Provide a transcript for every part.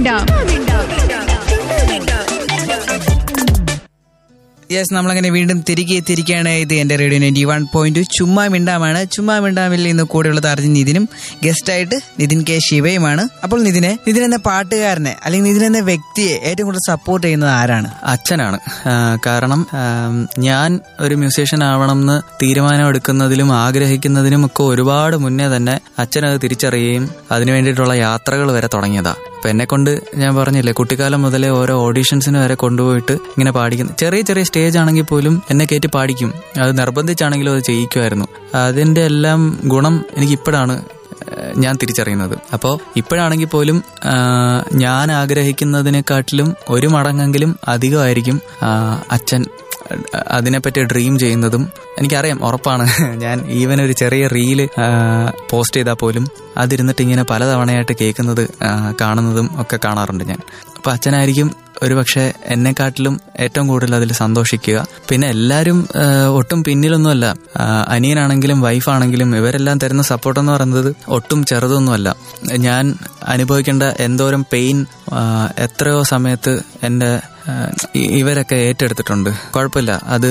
മിണ്ടാം yes നമ്മളങ്ങനെ വീണ്ടും തിരികെ എത്തിയിരിക്കുകയാണ് ഇത് എന്റെ റേഡിയോ നയൻറ്റി വൺ പോയിന്റ് ചുമ്മാ മിണ്ടാമാണ് ചുമ്മാ മിണ്ടാമിൽ ഇന്ന് കൂടെയുള്ളത് അർജുൻ നിതിനും ഗസ്റ്റായിട്ട് നിതിൻ കെ ശിവയുമാണ് അപ്പോൾ നിതിനെ നിതിൻ എന്ന പാട്ടുകാരനെ അല്ലെങ്കിൽ നിതിൻ എന്ന വ്യക്തിയെ ഏറ്റവും കൂടുതൽ സപ്പോർട്ട് ചെയ്യുന്നത് ആരാണ് അച്ഛനാണ് ആ, കാരണം ആ, ഞാൻ ഒരു മ്യൂസീഷ്യൻ ആവണം എന്ന് തീരുമാനം എടുക്കുന്നതിലും ആഗ്രഹിക്കുന്നതിനും ഒക്കെ ഒരുപാട് മുന്നേ തന്നെ അച്ഛനത് തിരിച്ചറിയുകയും അതിനു വേണ്ടിയിട്ടുള്ള യാത്രകൾ വരെ തുടങ്ങിയതാ അപ്പൊ എന്നെ കൊണ്ട് ഞാൻ പറഞ്ഞില്ലേ കുട്ടിക്കാലം മുതലേ ഓരോ ഓഡീഷൻസിന് വരെ കൊണ്ടുപോയിട്ട് ഇങ്ങനെ പാടിക്കുന്നു ചെറിയ ചെറിയ സ്റ്റേജ് ആണെങ്കിൽ പോലും എന്നെ കയറ്റി പാടിക്കും അത് നിർബന്ധിച്ചാണെങ്കിലും അത് ചെയ്യിക്കുമായിരുന്നു അതിന്റെ എല്ലാം ഗുണം എനിക്ക് ഇപ്പോഴാണ് ഏഹ് ഞാൻ തിരിച്ചറിയുന്നത് അപ്പോൾ ഇപ്പോഴാണെങ്കിൽ പോലും ആ, ഞാൻ ആഗ്രഹിക്കുന്നതിനെക്കാട്ടിലും ഒരു മടങ്ങെങ്കിലും അധികമായിരിക്കും ആ, അച്ഛൻ അതിനെപ്പറ്റി ഡ്രീം ചെയ്യുന്നതും എനിക്കറിയാം ഉറപ്പാണ് ഞാൻ ഈവൻ ഒരു ചെറിയ റീല് പോസ്റ്റ് ചെയ്താൽ പോലും അതിരുന്നിട്ട് ഇങ്ങനെ പലതവണയായിട്ട് കേൾക്കുന്നത് ആ, കാണുന്നതും ഒക്കെ കാണാറുണ്ട് ഞാൻ അപ്പൊ അച്ഛനായിരിക്കും ഒരുപക്ഷെ എന്നെക്കാട്ടിലും ഏറ്റവും കൂടുതൽ അതിൽ സന്തോഷിക്കുക പിന്നെ എല്ലാവരും ആ, ഒട്ടും പിന്നിലൊന്നുമല്ല ആ, അനിയനാണെങ്കിലും വൈഫാണെങ്കിലും ഇവരെല്ലാം തരുന്ന സപ്പോർട്ട് എന്ന് പറയുന്നത് ഒട്ടും ചെറുതൊന്നുമല്ല ഞാൻ അനുഭവിക്കേണ്ട എന്തോരം പെയിൻ എത്രയോ സമയത്ത് എൻ്റെ ആ, ഇ- ഇവരൊക്കെ ഏറ്റെടുത്തിട്ടുണ്ട് കുഴപ്പമില്ല അത്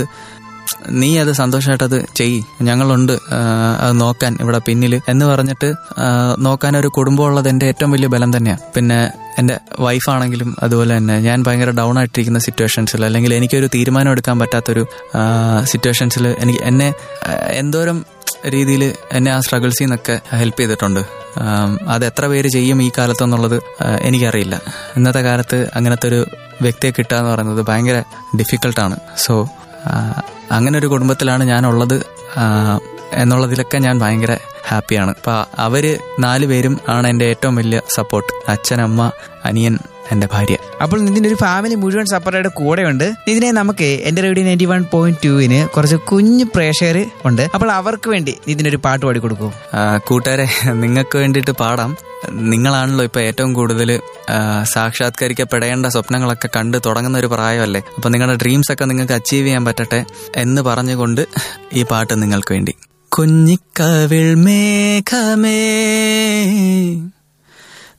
നീ അത് സന്തോഷമായിട്ട് അത് ചെയ് ഞങ്ങളുണ്ട് ആ, അത് നോക്കാൻ ഇവിടെ പിന്നിൽ എന്ന് പറഞ്ഞിട്ട് ആ, നോക്കാൻ ഒരു കുടുംബം ഉള്ളത് എൻ്റെ ഏറ്റവും വലിയ ബലം തന്നെയാണ് പിന്നെ എൻ്റെ വൈഫാണെങ്കിലും അതുപോലെ തന്നെ ഞാൻ ഭയങ്കര ഡൗൺ ആയിട്ടിരിക്കുന്ന സിറ്റുവേഷൻസിൽ അല്ലെങ്കിൽ എനിക്കൊരു തീരുമാനം എടുക്കാൻ പറ്റാത്തൊരു സിറ്റുവേഷൻസിൽ എനിക്ക് എന്നെ ആ, എന്തോരം രീതിയിൽ എന്നെ ആ സ്ട്രഗിൾസിൽ നിന്നൊക്കെ ഹെൽപ്പ് ചെയ്തിട്ടുണ്ട് ആം, അത് എത്ര പേര് ചെയ്യും ഈ കാലത്തെന്നുള്ളത് ആ, എനിക്കറിയില്ല ഇന്നത്തെ കാലത്ത് അങ്ങനത്തെ ഒരു വ്യക്തിയെ കിട്ടുക എന്ന് പറയുന്നത് ഭയങ്കര ഡിഫിക്കൽട്ടാണ് സോ അങ്ങനെ ഒരു കുടുംബത്തിലാണ് ഞാനുള്ളത് ആ, എന്നുള്ളതിലൊക്കെ ഞാൻ ഭയങ്കര ഹാപ്പിയാണ് അപ്പൊ അവര് നാല് പേരും ആണ് എൻ്റെ ഏറ്റവും വലിയ സപ്പോർട്ട് അച്ഛൻ അമ്മ അനിയൻ എൻ്റെ ഭാര്യ അപ്പോൾ നിതിന്റെ ഒരു ഫാമിലി മുഴുവൻ സപ്പോർട്ടായിട്ട് കൂടെയുണ്ട് ഇതിനെ നമുക്ക് എന്റെ റേഡിയോ നയൻറ്റി വൺ പോയിന്റ് ടുവിന് കുറച്ച് കുഞ്ഞു പ്രേക്ഷകർ ഉണ്ട് അപ്പോൾ അവർക്ക് വേണ്ടി ഇതിനൊരു പാട്ട് പാടി കൊടുക്കൂ ആ, കൂട്ടുകാരെ നിങ്ങൾക്ക് വേണ്ടിയിട്ട് പാടാം നിങ്ങളാണല്ലോ ഇപ്പൊ ഏറ്റവും കൂടുതൽ സാക്ഷാത്കരിക്കപ്പെടേണ്ട സ്വപ്നങ്ങളൊക്കെ കണ്ട് തുടങ്ങുന്ന ഒരു പ്രായമല്ലേ അപ്പൊ നിങ്ങളുടെ ഡ്രീംസ് ഒക്കെ നിങ്ങൾക്ക് അച്ചീവ് ചെയ്യാൻ പറ്റട്ടെ എന്ന് പറഞ്ഞുകൊണ്ട് ഈ പാട്ട് നിങ്ങൾക്ക് വേണ്ടി കുഞ്ഞിക്കവിൾ മേഘമേ